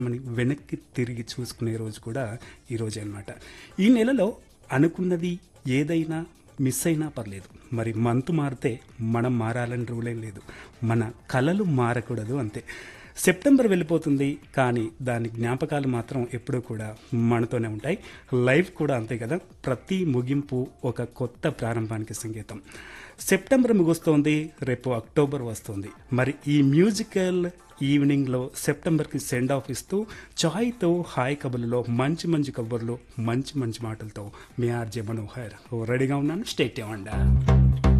మనం వెనక్కి తిరిగి చూసుకునే రోజు కూడా ఈ రోజే అనమాట ఈ నెలలో అనుకున్నది ఏదైనా మిస్ అయినా పర్లేదు మరి మంత్ మారితే మనం మారాలని రూల్ ఏం లేదు మన కళలు మారకూడదు అంతే సెప్టెంబర్ వెళ్ళిపోతుంది కానీ దాని జ్ఞాపకాలు మాత్రం ఎప్పుడూ కూడా మనతోనే ఉంటాయి లైఫ్ కూడా అంతే కదా ప్రతి ముగింపు ఒక కొత్త ప్రారంభానికి సంకేతం సెప్టెంబర్ ముగుస్తోంది రేపు అక్టోబర్ వస్తుంది మరి ఈ మ్యూజికల్ ఈవినింగ్లో సెప్టెంబర్కి సెండ్ ఆఫ్ ఇస్తూ చాయ్తో హాయ్ కబుర్లలో మంచి మంచి కబుర్లు మంచి మంచి మాటలతో మీ ఆర్జే మనోహర్ రెడీగా ఉన్నాను స్టేట్ ఇవ్వండి